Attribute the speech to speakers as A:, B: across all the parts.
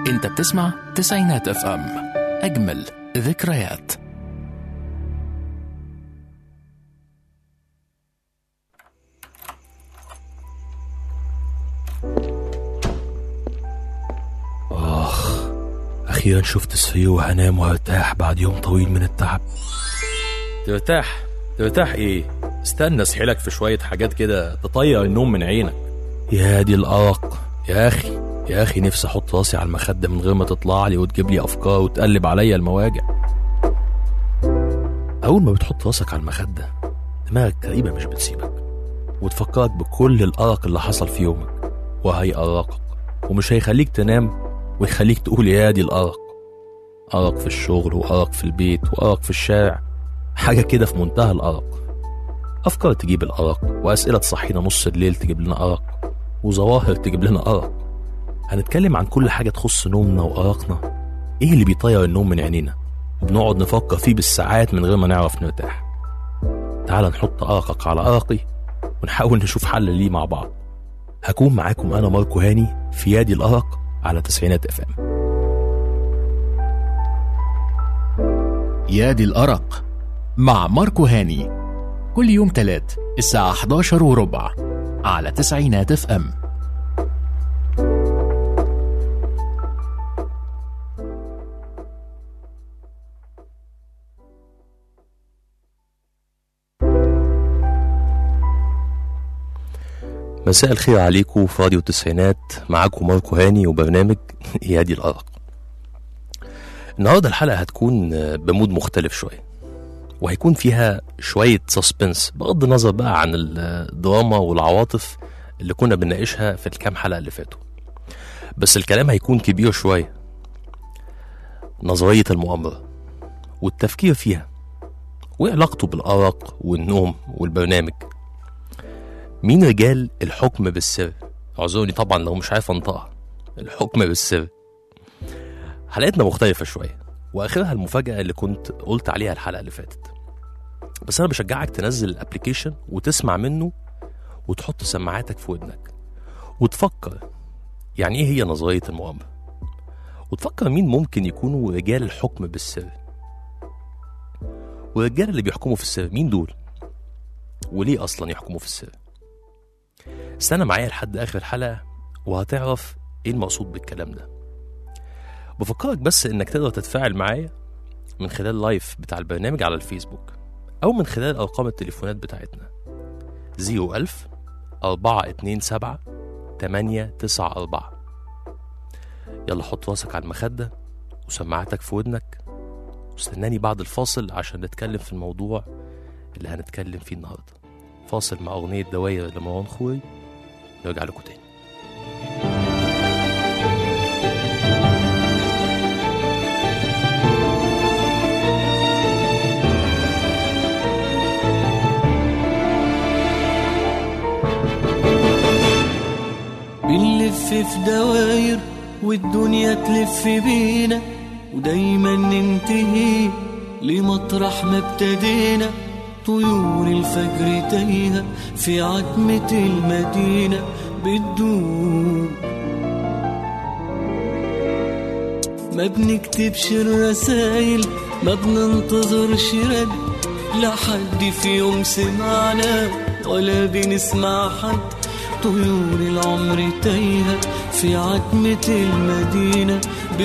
A: انت بتسمع تسعينات اف ام اجمل ذكريات
B: آخ أخيرا شفت السرير وهنام وهرتاح بعد يوم طويل من التعب
C: ترتاح ترتاح ايه استنى اسحلك في شوية حاجات كده تطير النوم من عينك
B: يا دي الأرق يا أخي يا أخي نفسي أحط راسي على المخدة من غير ما تطلع لي وتجيب لي أفكار وتقلب عليا المواجع أول ما بتحط راسك على المخدة دماغك تقريبا مش بتسيبك وتفكرك بكل الأرق اللي حصل في يومك وهيأرقك ومش هيخليك تنام ويخليك تقول يا دي الأرق أرق في الشغل وأرق في البيت وأرق في الشارع حاجة كده في منتهى الأرق أفكار تجيب الأرق وأسئلة تصحينا نص الليل تجيب لنا أرق وظواهر تجيب لنا أرق هنتكلم عن كل حاجة تخص نومنا وأرقنا إيه اللي بيطير النوم من عينينا وبنقعد نفكر فيه بالساعات من غير ما نعرف نرتاح تعال نحط أرقك على أرقي ونحاول نشوف حل ليه مع بعض هكون معاكم أنا ماركو هاني في يادي الأرق على تسعينات اف ام
A: يا دي الأرق مع ماركو هاني كل يوم تلات الساعة 11 وربع على تسعينات اف ام
B: مساء الخير عليكم في راديو التسعينات معاكم ماركو هاني وبرنامج يادي الأرق النهاردة الحلقة هتكون بمود مختلف شوية وهيكون فيها شوية سسبنس بغض النظر بقى عن الدراما والعواطف اللي كنا بنناقشها في الكام حلقة اللي فاتوا بس الكلام هيكون كبير شوية نظرية المؤامرة والتفكير فيها وعلاقته بالأرق والنوم والبرنامج مين رجال الحكم بالسر اعذروني طبعا لو مش عارف انطقها الحكم بالسر حلقتنا مختلفة شوية واخرها المفاجأة اللي كنت قلت عليها الحلقة اللي فاتت بس انا بشجعك تنزل الابليكيشن وتسمع منه وتحط سماعاتك في ودنك وتفكر يعني ايه هي نظرية المؤامرة وتفكر مين ممكن يكونوا رجال الحكم بالسر والرجال اللي بيحكموا في السر مين دول وليه اصلا يحكموا في السر استنى معايا لحد اخر الحلقه وهتعرف ايه المقصود بالكلام ده بفكرك بس انك تقدر تتفاعل معايا من خلال اللايف بتاع البرنامج على الفيسبوك او من خلال ارقام التليفونات بتاعتنا 01000 427 894 يلا حط راسك على المخدة وسماعاتك في ودنك واستناني بعد الفاصل عشان نتكلم في الموضوع اللي هنتكلم فيه النهارده فاصل مع أغنية دواير لمروان خوري نرجع لكم تاني
D: بنلف في دواير والدنيا تلف بينا ودايما ننتهي لمطرح ما ابتدينا طيور الفجر تايهة في عتمة المدينة بتدوب ما بنكتبش الرسايل ما بننتظرش رد لا حد في يوم سمعنا ولا بنسمع حد طيور العمر تايهة في عتمة المدينة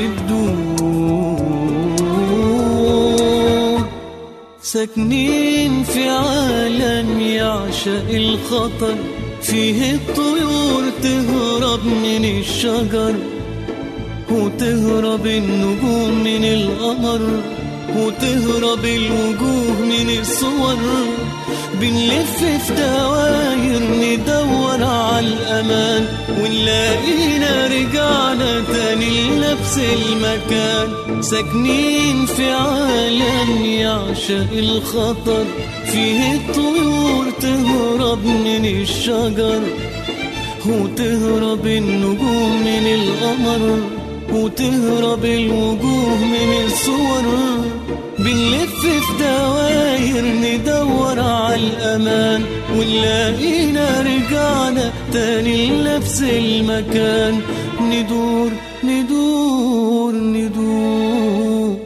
D: بتدور ساكنين في عالم يعشق الخطر فيه الطيور تهرب من الشجر وتهرب النجوم من القمر وتهرب الوجوه من الصور بنلف في دواير ندور على الأمان ونلاقينا رجعنا تاني لنفس المكان ساكنين في عالم يعشق الخطر فيه الطيور تهرب من الشجر وتهرب النجوم من القمر وتهرب الوجوه من الصور بنلف في دواير ندور على الأمان ونلاقينا رجعنا تاني لنفس المكان ندور ندور ندور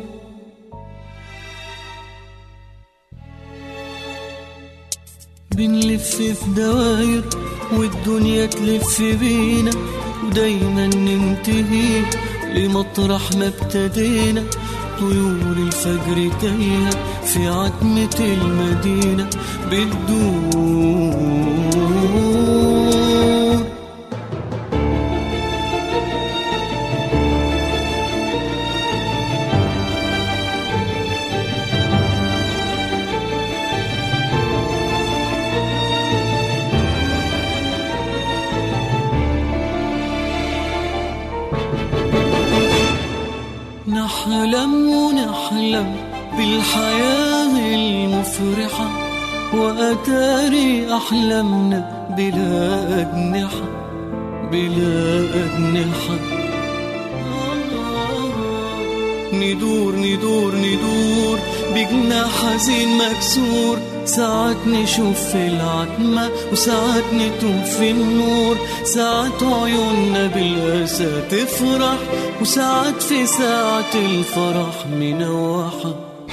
D: بنلف في دواير والدنيا تلف بينا ودايما ننتهي لمطرح ما ابتدينا طيور الفجر تايهة في عتمة المدينة بتدور نحلم ونحلم بالحياة المفرحة وأتاري أحلامنا بلا أجنحة بلا أجنحة ندور ندور ندور بجناح حزين مكسور ساعات نشوف في العتمة وساعات نتوه في النور ساعات عيوننا بالأسى تفرح وساعات في ساعة الفرح منوحة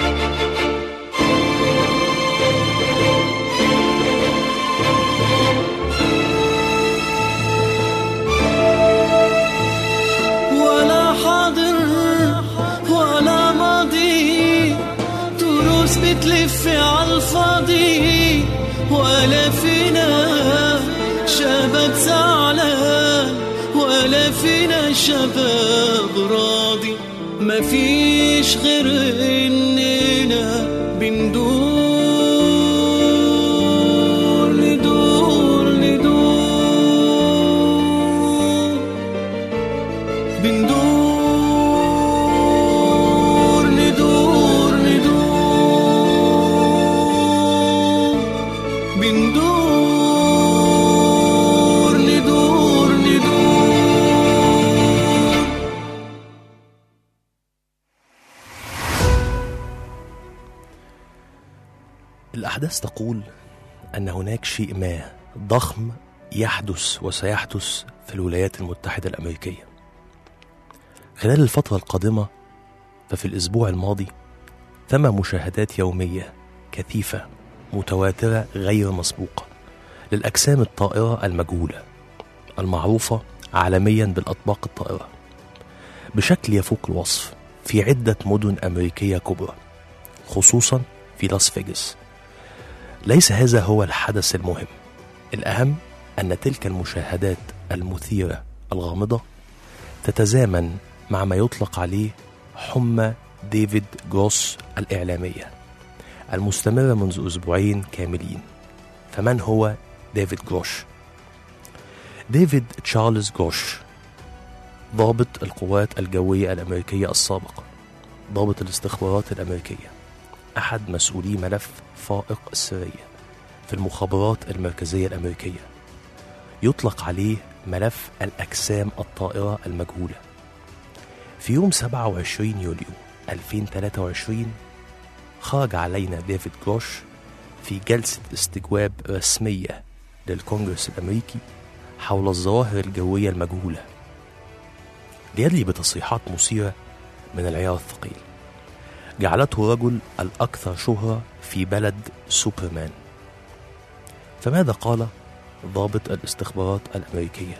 D: ولا حاضر ولا ماضي تروس بتلف عالفاضي ولا فينا شباب زعلان ولا فينا شباب راضي مفيش غير اننا بندور ندور ندور بندور ندور ندور بندور ندور ندور
B: الأحداث تقول أن هناك شيء ما ضخم يحدث وسيحدث في الولايات المتحدة الأمريكية خلال الفترة القادمة ففي الأسبوع الماضي تم مشاهدات يومية كثيفة متواترة غير مسبوقة للأجسام الطائرة المجهولة المعروفة عالميا بالأطباق الطائرة بشكل يفوق الوصف في عدة مدن أمريكية كبرى خصوصا في لاس فيجاس ليس هذا هو الحدث المهم الأهم أن تلك المشاهدات المثيرة الغامضة تتزامن مع ما يطلق عليه حمى ديفيد جروس الإعلامية المستمرة منذ أسبوعين كاملين فمن هو ديفيد جروش؟ ديفيد تشارلز جروش ضابط القوات الجوية الأمريكية السابق ضابط الاستخبارات الأمريكية أحد مسؤولي ملف فائق السرية في المخابرات المركزية الأمريكية يطلق عليه ملف الأجسام الطائرة المجهولة في يوم 27 يوليو 2023 خرج علينا ديفيد جروش في جلسة استجواب رسمية للكونجرس الأمريكي حول الظواهر الجوية المجهولة ليدلي بتصريحات مثيرة من العيار الثقيل جعلته رجل الأكثر شهرة في بلد سوبرمان فماذا قال ضابط الاستخبارات الأمريكية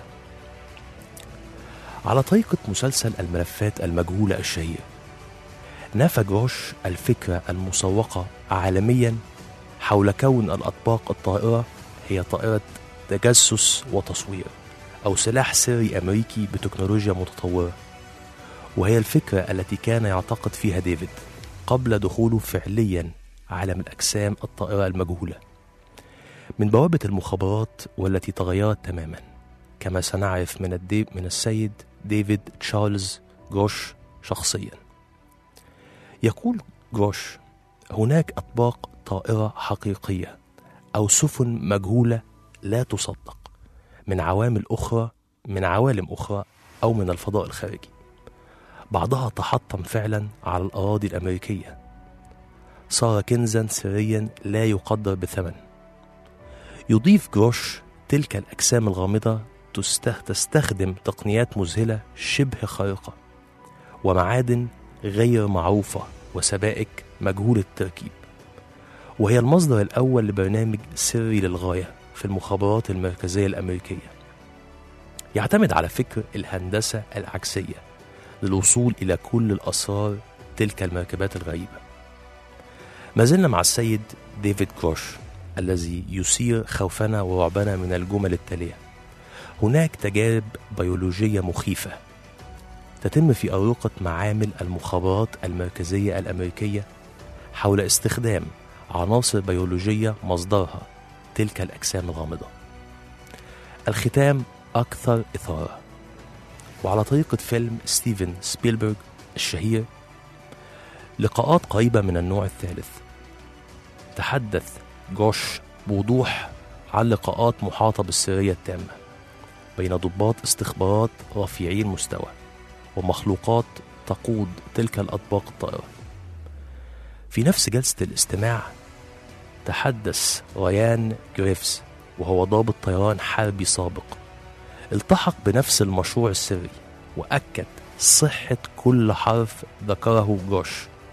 B: على طريقة مسلسل الملفات المجهولة الشهير نفى جروش الفكرة المسوقة عالميا حول كون الأطباق الطائرة هي طائرة تجسس وتصوير أو سلاح سري أمريكي بتكنولوجيا متطورة وهي الفكرة التي كان يعتقد فيها ديفيد قبل دخوله فعليا عالم الأجسام الطائرة المجهولة من بوابة المخابرات والتي تغيرت تماما كما سنعرف من الدي من السيد ديفيد تشارلز جروش شخصيا يقول جروش هناك أطباق طائرة حقيقية أو سفن مجهولة لا تصدق من عوامل أخرى من عوالم أخرى أو من الفضاء الخارجي بعضها تحطم فعلا على الأراضي الأمريكية صار كنزا سريا لا يقدر بثمن يضيف جروش تلك الأجسام الغامضة تست- تستخدم تقنيات مذهلة شبه خارقة ومعادن غير معروفة وسبائك مجهول التركيب وهي المصدر الأول لبرنامج سري للغاية في المخابرات المركزية الأمريكية يعتمد على فكر الهندسة العكسية للوصول إلى كل الأسرار تلك المركبات الغريبة ما زلنا مع السيد ديفيد كروش الذي يثير خوفنا ورعبنا من الجمل التالية هناك تجارب بيولوجية مخيفة تتم في أروقة معامل المخابرات المركزية الأمريكية حول استخدام عناصر بيولوجية مصدرها تلك الأجسام الغامضة الختام أكثر إثارة وعلى طريقة فيلم ستيفن سبيلبرغ الشهير لقاءات قريبة من النوع الثالث تحدث جوش بوضوح عن لقاءات محاطة بالسرية التامة بين ضباط استخبارات رفيعي المستوى ومخلوقات تقود تلك الأطباق الطائرة في نفس جلسة الاستماع تحدث ريان جريفز وهو ضابط طيران حربي سابق التحق بنفس المشروع السري وأكد صحة كل حرف ذكره جوش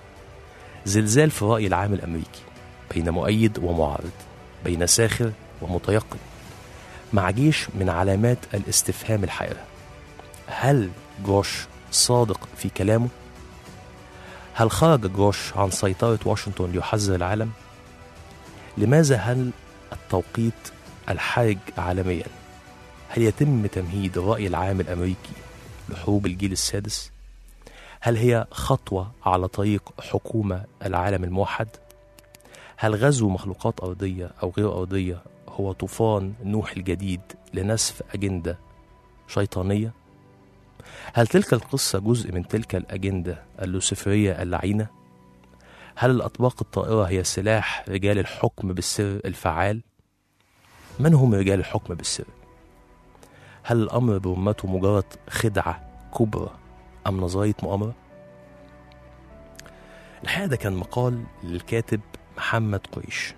B: زلزال في الرأي العام الأمريكي بين مؤيد ومعارض بين ساخر ومتيقن مع جيش من علامات الاستفهام الحائرة هل جوش صادق في كلامه؟ هل خرج جوش عن سيطرة واشنطن ليحذر العالم؟ لماذا هل التوقيت الحرج عالميا هل يتم تمهيد الرأي العام الأمريكي لحروب الجيل السادس؟ هل هي خطوة على طريق حكومة العالم الموحد؟ هل غزو مخلوقات أرضية أو غير أرضية هو طوفان نوح الجديد لنسف أجندة شيطانية؟ هل تلك القصة جزء من تلك الأجندة اللوسفرية اللعينة؟ هل الأطباق الطائرة هي سلاح رجال الحكم بالسر الفعال؟ من هم رجال الحكم بالسر؟ هل الأمر برمته مجرد خدعة كبرى أم نظرية مؤامرة؟ الحقيقة ده كان مقال للكاتب محمد قريش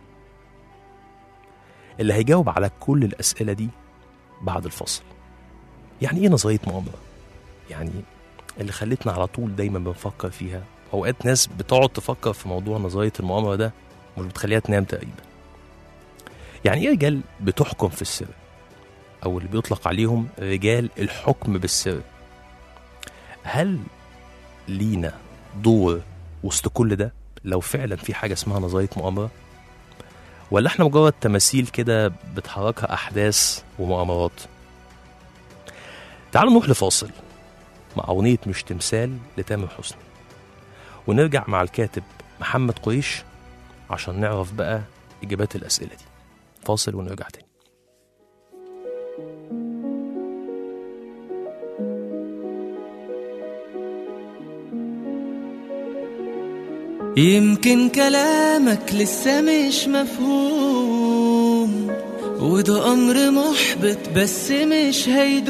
B: اللي هيجاوب على كل الأسئلة دي بعد الفصل يعني إيه نظرية مؤامرة؟ يعني اللي خلتنا على طول دايما بنفكر فيها أوقات ناس بتقعد تفكر في موضوع نظرية المؤامرة ده مش بتخليها تنام تقريبا يعني إيه رجال بتحكم في السر أو اللي بيطلق عليهم رجال الحكم بالسر هل لينا دور وسط كل ده لو فعلا في حاجة اسمها نظرية مؤامرة ولا احنا مجرد تماثيل كده بتحركها أحداث ومؤامرات تعالوا نروح لفاصل مع أغنية مش تمثال لتامر حسني ونرجع مع الكاتب محمد قريش عشان نعرف بقى إجابات الأسئلة دي فاصل ونرجع تاني
D: يمكن كلامك لسه مش مفهوم وده أمر محبط بس مش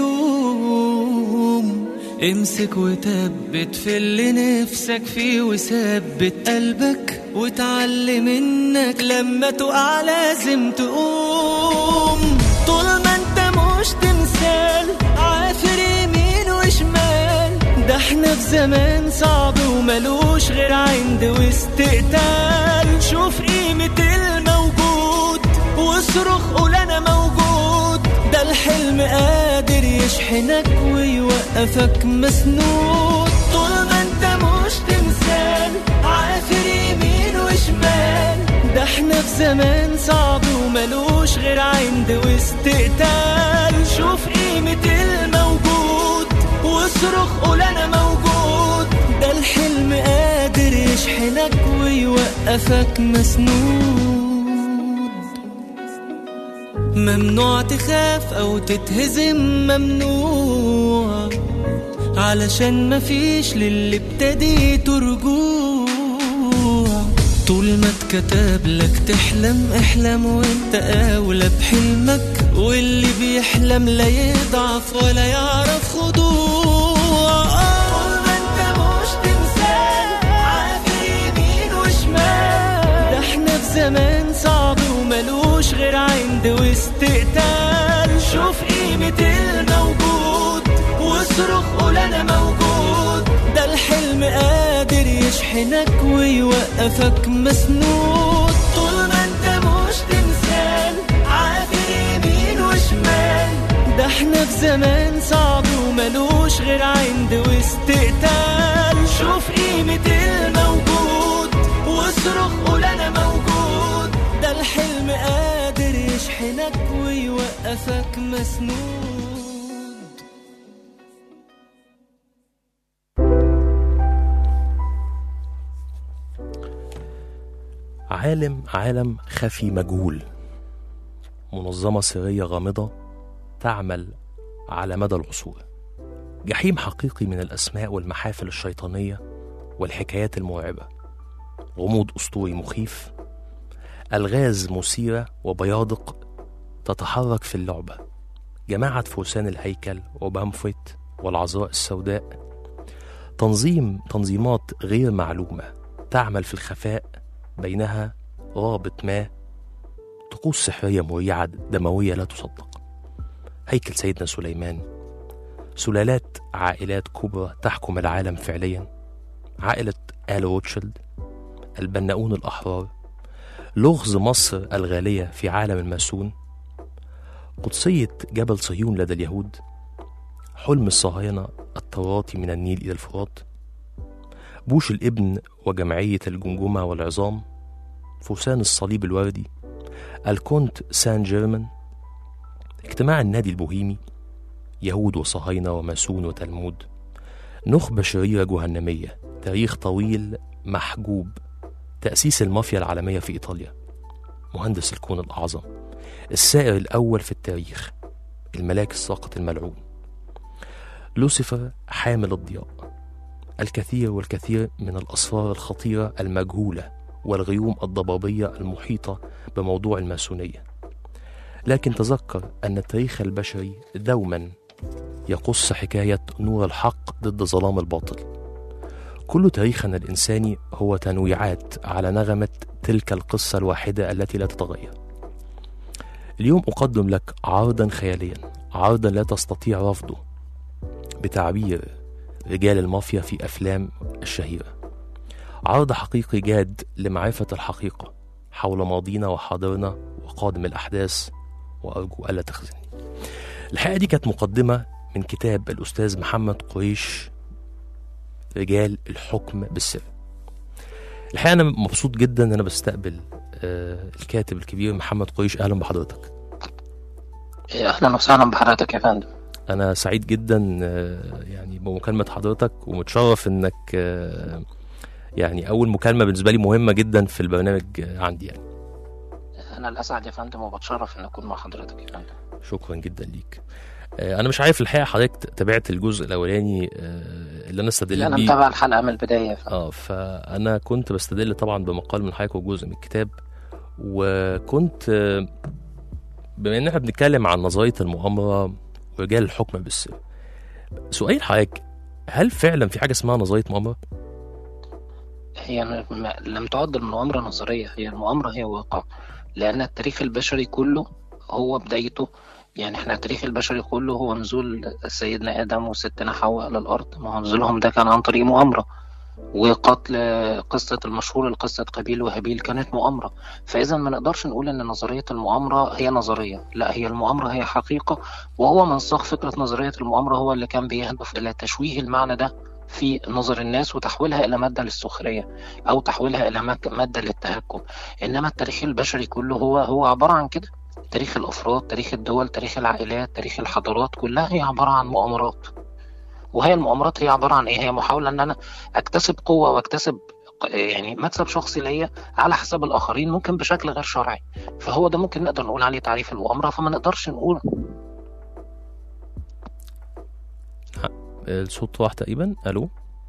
D: هيدوم امسك وثبت في اللي نفسك فيه وثبت قلبك وتعلم انك لما تقع لازم تقوم طول ما انت مش تمثال عافر يمين وشمال ده احنا في زمان صعب وملوش غير عند واستقتال شوف قيمة الموجود واصرخ قول انا موجود ده الحلم قادر يشحنك ويوقفك مسنود طول ما انت مش تمثال عافر يمين وشمال ده احنا في زمان صعب وملوش غير عند واستقتال شوف قيمة الموجود واصرخ قول انا موجود ده الحلم قادر يشحنك ويوقفك مسنود ممنوع تخاف او تتهزم ممنوع علشان مفيش للي ابتديته رجوع طول ما اتكتب لك تحلم احلم وانت اولى بحلمك واللي بيحلم لا يضعف ولا يعرف خضوع طول ما انت مش تمثال عافر يمين وشمال ده احنا في زمان صعب وملوش غير عند واستقتال شوف قيمة المال واصرخ قول انا موجود ده الحلم قادر يشحنك ويوقفك مسنود طول ما انت مش تمثال عابر يمين وشمال ده احنا في زمان صعب وملوش غير عند واستقتال شوف قيمة الموجود واصرخ قول انا موجود ده الحلم قادر يشحنك ويوقفك مسنود
B: عالم عالم خفي مجهول منظمة سرية غامضة تعمل على مدى العصور جحيم حقيقي من الأسماء والمحافل الشيطانية والحكايات المرعبة غموض أسطوري مخيف ألغاز مثيرة وبيادق تتحرك في اللعبة جماعة فرسان الهيكل وبامفويت والعذراء السوداء تنظيم تنظيمات غير معلومة تعمل في الخفاء بينها رابط ما طقوس سحرية مريعة دموية لا تصدق هيكل سيدنا سليمان سلالات عائلات كبرى تحكم العالم فعليا عائلة آل روتشيلد البناؤون الأحرار لغز مصر الغالية في عالم الماسون قدسية جبل صهيون لدى اليهود حلم الصهاينة التوراتي من النيل إلى الفرات بوش الابن وجمعية الجمجمة والعظام فرسان الصليب الوردي الكونت سان جيرمان اجتماع النادي البوهيمي يهود وصهاينة وماسون وتلمود نخبة شريرة جهنمية تاريخ طويل محجوب تأسيس المافيا العالمية في إيطاليا مهندس الكون الأعظم السائر الأول في التاريخ الملاك الساقط الملعون لوسيفر حامل الضياء الكثير والكثير من الأسرار الخطيرة المجهولة والغيوم الضبابية المحيطة بموضوع الماسونية لكن تذكر أن التاريخ البشري دوما يقص حكاية نور الحق ضد ظلام الباطل كل تاريخنا الإنساني هو تنويعات على نغمة تلك القصة الواحدة التي لا تتغير اليوم أقدم لك عرضا خياليا عرضا لا تستطيع رفضه بتعبير رجال المافيا في أفلام الشهيرة عرض حقيقي جاد لمعرفة الحقيقة حول ماضينا وحاضرنا وقادم الأحداث وأرجو ألا تخزني الحقيقة دي كانت مقدمة من كتاب الأستاذ محمد قريش رجال الحكم بالسر الحقيقة أنا مبسوط جدا إن أنا بستقبل آه، الكاتب الكبير محمد قريش أهلا بحضرتك
E: اهلا وسهلا بحضرتك يا فندم
B: أنا سعيد جدا آه، يعني بمكالمة حضرتك ومتشرف إنك آه، يعني أول مكالمة بالنسبة لي مهمة جدا في البرنامج آه، عندي يعني
E: انا الاسعد يا فندم وبتشرف ان اكون مع حضرتك يا فندم
B: شكرا جدا ليك آه، أنا مش عارف الحقيقة حضرتك تابعت الجزء الأولاني آه، اللي أنا
E: لا
B: استدلت
E: انا
B: بيه
E: متابع الحلقه من البدايه يا فندم
B: اه فانا كنت بستدل طبعا بمقال من حضرتك وجزء من الكتاب وكنت آه، بما ان احنا بنتكلم عن نظريه المؤامره ورجال الحكم بالسر سؤال حضرتك هل فعلا في حاجه اسمها نظريه مؤامره؟
E: هي م- لم تعد المؤامره نظريه هي المؤامره هي واقع لان التاريخ البشري كله هو بدايته يعني احنا التاريخ البشري كله هو نزول سيدنا ادم وستنا حواء للارض ما هو نزولهم ده كان عن طريق مؤامره وقتل قصة المشهور قصة قابيل وهابيل كانت مؤامرة فإذا ما نقدرش نقول إن نظرية المؤامرة هي نظرية لا هي المؤامرة هي حقيقة وهو منساق فكرة نظرية المؤامرة هو اللي كان بيهدف إلى تشويه المعنى ده في نظر الناس وتحويلها إلى مادة للسخرية أو تحويلها إلى مك- مادة للتهكم إنما التاريخ البشري كله هو هو عبارة عن كده تاريخ الأفراد تاريخ الدول تاريخ العائلات تاريخ الحضارات كلها هي عبارة عن مؤامرات وهي المؤامرات هي عبارة عن إيه هي محاولة إن أنا أكتسب قوة وأكتسب يعني مكسب شخصي ليا على حساب الآخرين ممكن بشكل غير شرعي فهو ده ممكن نقدر نقول عليه تعريف المؤامرة فما نقدرش نقول
B: الصوت راح تقريبا الو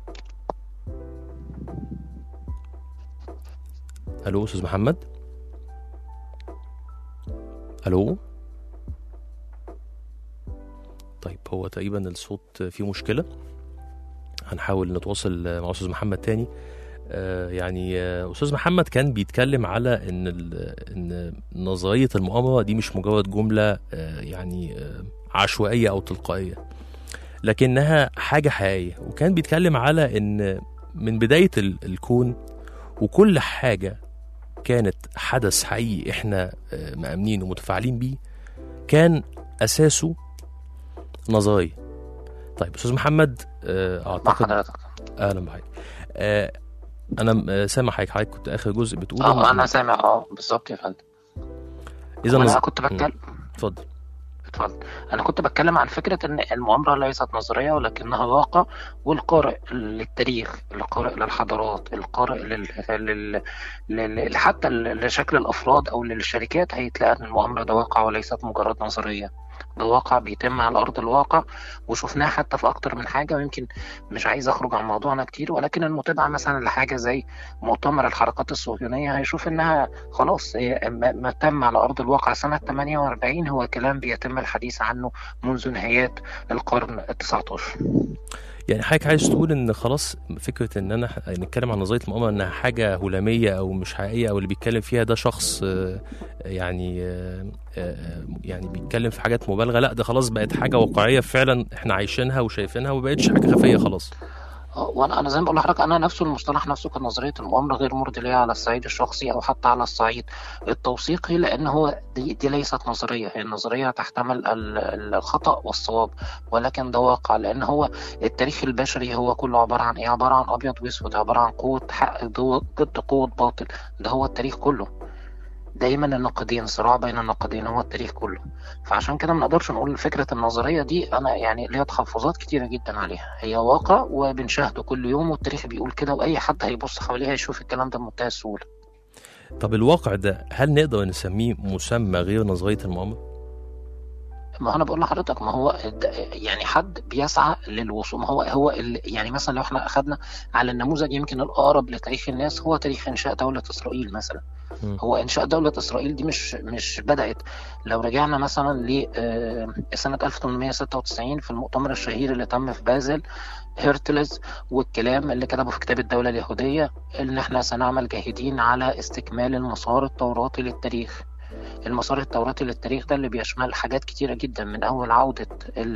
B: الو استاذ محمد الو طيب هو تقريبا الصوت فيه مشكله هنحاول نتواصل مع استاذ محمد تاني آه، يعني آه، استاذ محمد كان بيتكلم على ان ال- ان نظريه المؤامره دي مش مجرد جمله آه، يعني آه، عشوائيه او تلقائيه لكنها حاجة حقيقية وكان بيتكلم على إن من بداية ال- الكون وكل حاجة كانت حدث حقيقي إحنا آه، مأمنين ومتفاعلين بيه كان أساسه نظرية طيب أستاذ محمد آه،
E: مع
B: أعتقد
E: حضرتك
B: أهلا بحضرتك آه، أنا آه، سامع حضرتك حضرتك كنت آخر جزء بتقول
E: اه انا سامع اه بالظبط يا فندم
B: إذا
E: انا
B: نظ-
E: كنت بتكلم
B: اتفضل
E: اتفضل انا كنت بتكلم عن فكره ان المؤامره ليست نظريه ولكنها واقع والقارئ للتاريخ القارئ للحضارات القارئ لل... لل... لل... حتى ل- لشكل الافراد او للشركات هيتلاقي ان المؤامره ده واقع وليست مجرد نظريه ده واقع بيتم على ارض الواقع وشفناه حتى في اكتر من حاجه ويمكن مش عايز اخرج عن موضوعنا كتير ولكن المتابعه مثلا لحاجه زي مؤتمر الحركات الصهيونيه هيشوف انها خلاص هي ما ما تم على ارض الواقع سنه 48 هو كلام بيتم الحديث عنه منذ نهايات القرن ال 19
B: يعني حضرتك عايز تقول ان خلاص فكره ان انا ح- نتكلم عن نظريه المؤامره انها حاجه هلاميه او مش حقيقيه او اللي بيتكلم فيها ده شخص آه، يعني آه، آه، يعني بيتكلم في حاجات مبالغه لا ده خلاص بقت حاجه واقعيه فعلا احنا عايشينها وشايفينها وما بقتش حاجه خفيه خلاص
E: اه وانا انا زي ما بقول لحضرتك انا نفسه المصطلح نفسه كنظريه المؤامره غير مرضي ليا على الصعيد الشخصي او حتى على الصعيد التوثيقي لان هو دي, دي ليست نظريه هي النظريه تحتمل ال- ال- الخطا والصواب ولكن ده واقع لان هو التاريخ البشري هو كله عباره عن ايه عباره عن ابيض واسود عباره عن قوه حق ضد قوه باطل ده هو التاريخ كله دايما النقيضين صراع بين النقيضين هو التاريخ كله فعشان كده ما نقدرش نقول فكره النظريه دي انا يعني ليا تحفظات كتيره جدا عليها هي واقع وبنشاهده كل يوم والتاريخ بيقول كده واي حد هيبص حواليه هيشوف الكلام ده بمنتهى السهوله
B: طب الواقع ده هل نقدر نسميه مسمى غير نظريه المؤامره
E: ما انا بقول لحضرتك ما هو الد- يعني حد بيسعى للوصول ما هو هو ال- يعني مثلا لو احنا اخذنا على النموذج يمكن الاقرب لتاريخ الناس هو تاريخ انشاء دوله اسرائيل مثلا
B: مم.
E: هو انشاء دوله اسرائيل دي مش مش بدات لو رجعنا مثلا لسنه 1896 في المؤتمر الشهير اللي تم في بازل هيرتلز والكلام اللي كتبه في كتاب الدوله اليهوديه ان احنا سنعمل جاهدين على استكمال المسار التوراتي للتاريخ المسار التوراتي للتاريخ ده اللي بيشمل حاجات كتيرة جدا من أول عودة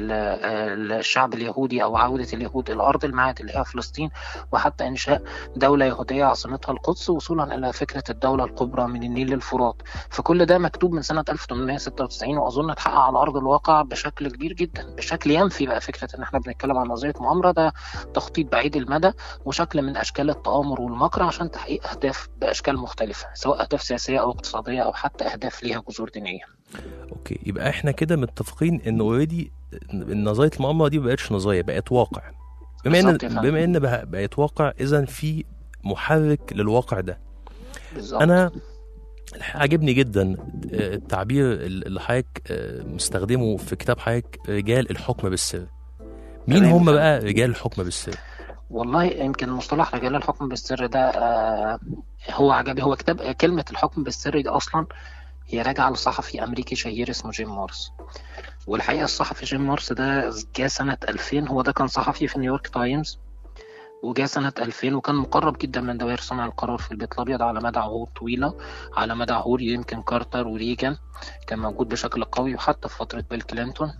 E: ال- الشعب اليهودي أو عودة اليهود إلى أرض الميعاد اللي هي فلسطين وحتى إنشاء دولة يهودية عاصمتها القدس وصولا إلى فكرة الدولة الكبرى من النيل للفرات فكل ده مكتوب من سنة 1896 وأظن اتحقق على أرض الواقع بشكل كبير جدا بشكل ينفي بقى فكرة إن إحنا بنتكلم عن نظرية مؤامرة ده تخطيط بعيد المدى وشكل من أشكال التآمر والمكر عشان تحقيق أهداف بأشكال مختلفة سواء أهداف سياسية أو اقتصادية أو حتى أهداف ليها جذور دينية
B: اوكي يبقى احنا كده متفقين ان اوريدي نظريه المؤامره دي ما بقتش نظريه بقت واقع بما ان
E: بالظبط يا فندم.
B: بما ان بقى- بقت واقع اذا في محرك للواقع ده
E: بالظبط
B: انا الحقيقة عجبني جدا آه، التعبير اللي حضرتك آه، مستخدمه في كتاب حضرتك رجال الحكم بالسر مين
E: تمام.
B: هم بقى رجال الحكم بالسر
E: والله يمكن مصطلح رجال الحكم بالسر ده آه، هو عجبي هو كتاب كلمة الحكم بالسر دي أصلا هي راجعة لصحفي أمريكي شهير اسمه جيم مارس والحقيقة الصحفي جيم مارس ده جه سنة 2000 هو ده كان صحفي في نيويورك تايمز وجاء سنة 2000 وكان مقرب جدا من دوائر صنع القرار في البيت الأبيض على مدى عهود طويلة على مدى عهود يمكن كارتر وريجان كان موجود بشكل قوي وحتى في فترة بيل كلينتون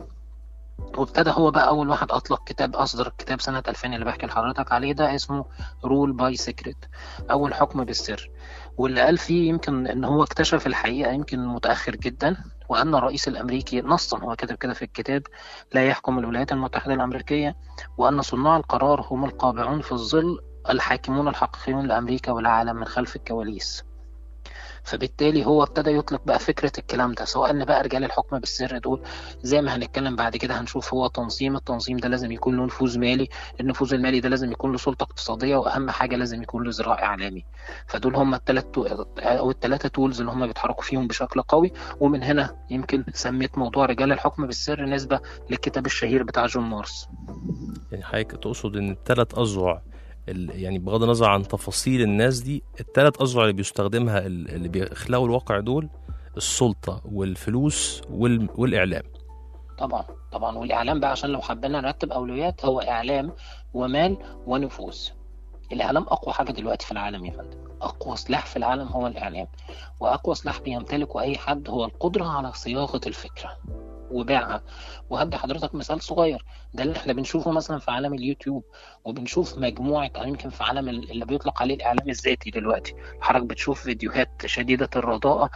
E: وابتدى هو بقى أول واحد أطلق كتاب أصدر كتاب سنة 2000 اللي بحكي لحضرتك عليه ده اسمه رول باي سيكريت أول حكم بالسر واللي قال فيه يمكن إن هو اكتشف الحقيقة يمكن متأخر جدا وأن الرئيس الأمريكي نصا هو كتب كده في الكتاب لا يحكم الولايات المتحدة الأمريكية وأن صناع القرار هم القابعون في الظل الحاكمون الحقيقيون لأمريكا والعالم من خلف الكواليس فبالتالي هو ابتدى يطلق بقى فكرة الكلام ده سواء ان بقى رجال الحكم بالسر دول زي ما هنتكلم بعد كده هنشوف هو تنظيم التنظيم ده لازم يكون له نفوذ مالي النفوذ المالي ده لازم يكون له سلطة اقتصادية واهم حاجة لازم يكون له ذراع اعلامي فدول هم الثلاث او الثلاثة تولز اللي هم بيتحركوا فيهم بشكل قوي ومن هنا يمكن سميت موضوع رجال الحكم بالسر نسبة للكتاب الشهير بتاع جون مارس
B: يعني حضرتك تقصد ان الثلاث اذرع ال- يعني بغض النظر عن تفاصيل الناس دي الثلاث اذرع اللي بيستخدمها ال- اللي بيخلقوا الواقع دول السلطه والفلوس وال- والاعلام
E: طبعا طبعا والاعلام بقى عشان لو حبينا نرتب اولويات هو اعلام ومال ونفوذ الاعلام اقوى حاجه دلوقتي في العالم يا فندم اقوى سلاح في العالم هو الاعلام واقوى سلاح بيمتلكه اي حد هو القدره على صياغه الفكره وباعها وهدي حضرتك مثال صغير ده اللي احنا بنشوفه مثلا في عالم اليوتيوب وبنشوف مجموعه او يمكن في عالم ال- اللي بيطلق عليه الاعلام الذاتي دلوقتي حضرتك بتشوف فيديوهات شديده الرداءه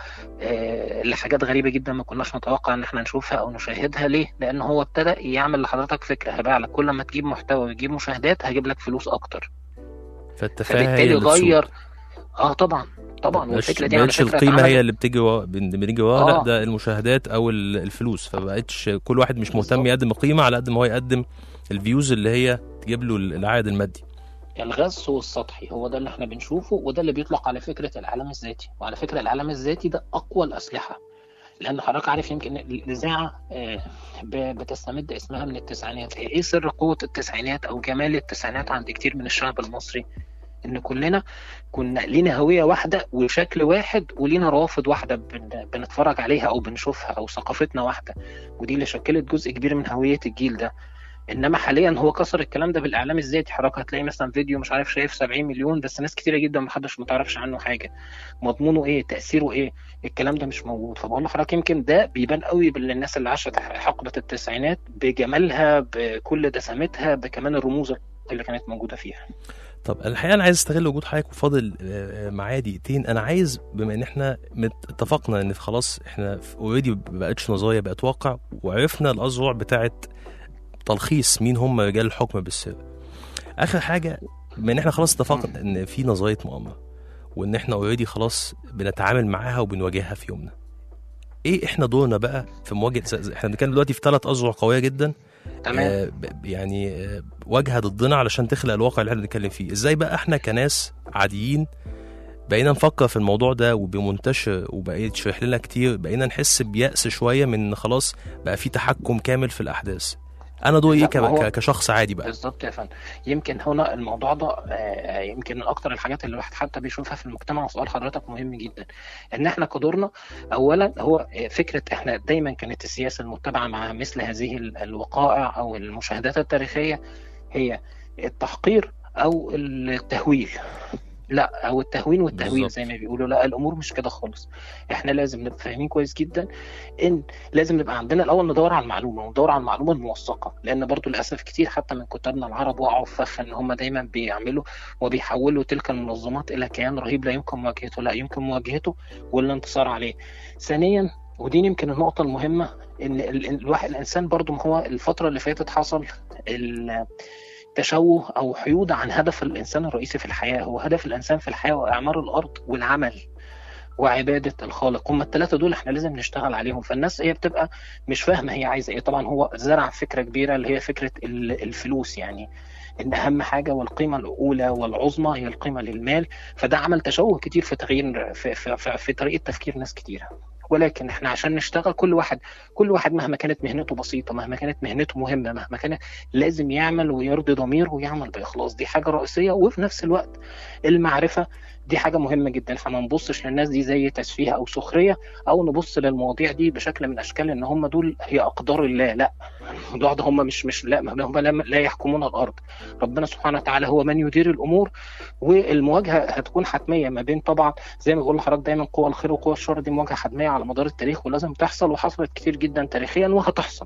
E: آه، لحاجات غريبه جدا ما كناش نتوقع ان احنا نشوفها او نشاهدها ليه لان هو ابتدى يعمل لحضرتك فكره هبيع لك كل ما تجيب محتوى وتجيب مشاهدات هجيب لك فلوس اكتر
B: فالتفاهه هي
E: فبالتالي
B: اللي تسوق.
E: غير اه طبعا طبعا
B: مبقاش
E: والفكره دي على
B: مبقتش
E: فكره
B: القيمه
E: اتعملت-
B: هي اللي بتيجي ورا بن- بنيجي وراها لا
E: آه.
B: ده المشاهدات او ال- الفلوس فبقتش كل واحد مش مهتم
E: بالظبط.
B: يقدم قيمه على قد ما هو يقدم الفيوز اللي هي تجيب له العائد المادي
E: الغث والسطحي هو ده اللي احنا بنشوفه وده اللي بيطلق على فكره الاعلام الذاتي وعلى فكره الاعلام الذاتي ده اقوى الاسلحه لان حضرتك عارف يمكن الاذاعه آه، ب- بتستمد اسمها من التسعينات هي ايه سر قوه التسعينات او جمال التسعينات عند كتير من الشعب المصري ان كلنا كنا لينا هويه واحده وشكل واحد ولينا روافض واحده بن- بنتفرج عليها او بنشوفها او ثقافتنا واحده ودي اللي شكلت جزء كبير من هويه الجيل ده انما حاليا هو كسر الكلام ده بالاعلام الذاتي حضرتك هتلاقي مثلا فيديو مش عارف شايف 70 مليون بس ناس كتيره جدا محدش ما تعرفش عنه حاجه مضمونه ايه تاثيره ايه الكلام ده مش موجود فبقول لحضرتك يمكن ده بيبان قوي بالناس اللي عاشت حقبه التسعينات بجمالها بكل دسمتها بكمان الرموز اللي كانت موجوده فيها
B: طب الحقيقه انا عايز استغل وجود حضرتك وفاضل آه، آه، معايا دقيقتين انا عايز بما ان احنا مت- اتفقنا ان خلاص احنا اوريدي ما بقتش نظريه بقت واقع وعرفنا الاذرع بتاعت تلخيص مين هم رجال الحكم بالسر اخر حاجه بما ان احنا خلاص اتفقنا ان في نظريه مؤامره وان احنا اوريدي خلاص بنتعامل معاها وبنواجهها في يومنا ايه احنا دورنا بقى في مواجهه احنا بنتكلم دلوقتي في ثلاث اذرع قويه جدا
E: تمام
B: آه، ب- يعني آه، واجهه ضدنا علشان تخلق الواقع اللي احنا بنتكلم فيه ازاي بقى احنا كناس عاديين بقينا نفكر في الموضوع ده وبمنتشر وبقيت تشرح لنا كتير بقينا نحس بيأس شويه من إن خلاص بقى في تحكم كامل في الاحداث انا دوري ايه
E: لا، ما
B: ك-
E: هو-
B: ك- كشخص عادي بقى
E: بالظبط يا فندم يمكن هنا الموضوع ده آه، يمكن من اكتر الحاجات اللي الواحد حتى بيشوفها في المجتمع وسؤال حضرتك مهم جدا ان احنا كدورنا اولا هو آه، فكره احنا دايما كانت السياسه المتبعه مع مثل هذه ال- الوقائع او المشاهدات التاريخيه هي التحقير او التهويل لا او التهوين والتهويل
B: بالظبط.
E: زي ما بيقولوا لا الامور مش كده خالص احنا لازم نبقى فاهمين كويس جدا ان لازم نبقى عندنا الاول ندور على المعلومه وندور على المعلومه الموثقه لان برضو للاسف كتير حتى من كتابنا العرب وقعوا في فخ ان هم دايما بيعملوا وبيحولوا تلك المنظمات الى كيان رهيب لا يمكن مواجهته لا يمكن مواجهته والانتصار عليه ثانيا ودي يمكن النقطة المهمة إن ال- ال- الواحد الإنسان برضو ما هو الفترة اللي فاتت حصل ال- تشوه أو حيود عن هدف الإنسان الرئيسي في الحياة هو هدف الإنسان في الحياة هو إعمار الأرض والعمل وعبادة الخالق هم الثلاثة دول احنا لازم نشتغل عليهم فالناس هي بتبقى مش فاهمة هي عايزة ايه طبعا هو زرع فكرة كبيرة اللي هي فكرة ال- الفلوس يعني ان اهم حاجة والقيمة الاولى والعظمى هي القيمة للمال فده عمل تشوه كتير في تغيير في, في, في, في طريقة تفكير ناس كتيرة ولكن احنا عشان نشتغل كل واحد كل واحد مهما كانت مهنته بسيطة مهما كانت مهنته مهمة مهما كانت لازم يعمل ويرضي ضميره ويعمل بإخلاص دي حاجة رئيسية وفي نفس الوقت المعرفة دي حاجة مهمة جدا احنا ما نبصش للناس دي زي تسفيه أو سخرية أو نبص للمواضيع دي بشكل من أشكال إن هم دول هي أقدار الله لا الموضوع ده هم مش مش لا هم لا, لا يحكمون الأرض ربنا سبحانه وتعالى هو من يدير الأمور والمواجهة هتكون حتمية ما بين طبعا زي ما بقول لحضرتك دايما قوى الخير وقوى الشر دي مواجهة حتمية على مدار التاريخ ولازم تحصل وحصلت كتير جدا تاريخيا وهتحصل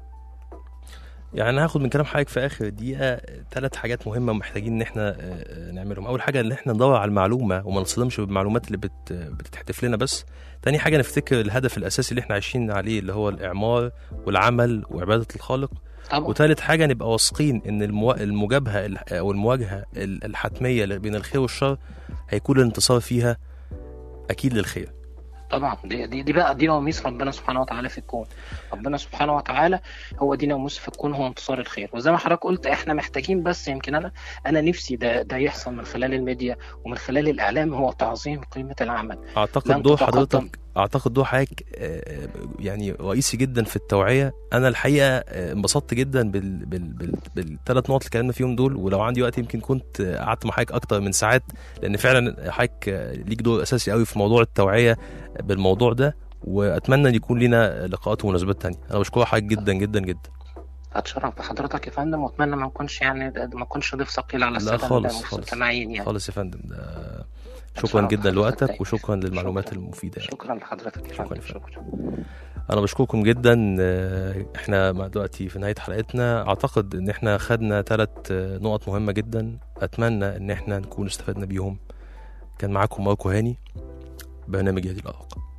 B: يعني انا هاخد من كلام حضرتك في اخر دقيقه ثلاث حاجات مهمه محتاجين ان احنا آه، آه، نعملهم اول حاجه ان احنا ندور على المعلومه وما نصدمش بالمعلومات اللي بت بتتحدف لنا بس تاني حاجه نفتكر الهدف الاساسي اللي احنا عايشين عليه اللي هو الاعمار والعمل وعباده الخالق
E: طبعا
B: وتالت حاجه نبقى واثقين ان الموا- المجابهه ال- او المواجهه ال- الحتميه اللي بين الخير والشر هيكون الانتصار فيها اكيد للخير
E: طبعا دي, دي, دي بقى دي نواميس ربنا سبحانه وتعالى في الكون ربنا سبحانه وتعالى هو دي نواميس في الكون هو انتصار الخير وزي ما حضرتك قلت احنا محتاجين بس يمكن انا انا نفسي ده ده يحصل من خلال الميديا ومن خلال الاعلام هو تعظيم قيمه العمل
B: اعتقد
E: لن
B: دور
E: تتقدم.
B: حضرتك اعتقد دور حضرتك آه، يعني رئيسي جدا في التوعيه انا الحقيقه آه، انبسطت جدا بال بال بال بالثلاث نقط اللي اتكلمنا فيهم دول ولو عندي وقت يمكن كنت آه، قعدت مع حضرتك اكتر من ساعات لان فعلا حضرتك آه، ليك دور اساسي قوي في موضوع التوعيه بالموضوع ده واتمنى ان يكون لنا لقاءات ومناسبات تانية انا بشكر حضرتك جدا جدا جدا
E: اتشرف بحضرتك يا فندم واتمنى ما نكونش يعني ما نكونش ضيف ثقيل على
B: لا
E: الساده
B: خالص خالص
E: المستمعين يعني
B: خالص يا فندم ده شكرا
E: شكراً
B: جدا
E: لحضرتك.
B: لوقتك وشكرا للمعلومات
E: شكراً.
B: المفيده يعني.
E: شكرا لحضرتك يا
B: شكراً
E: فندم
B: يا فندم.
E: شكرا
B: انا بشكركم جدا آه، احنا مع دلوقتي في نهايه حلقتنا اعتقد ان احنا خدنا ثلاث نقط مهمه جدا اتمنى ان احنا نكون استفدنا بيهم كان معاكم ماركو هاني برنامج يدي الارق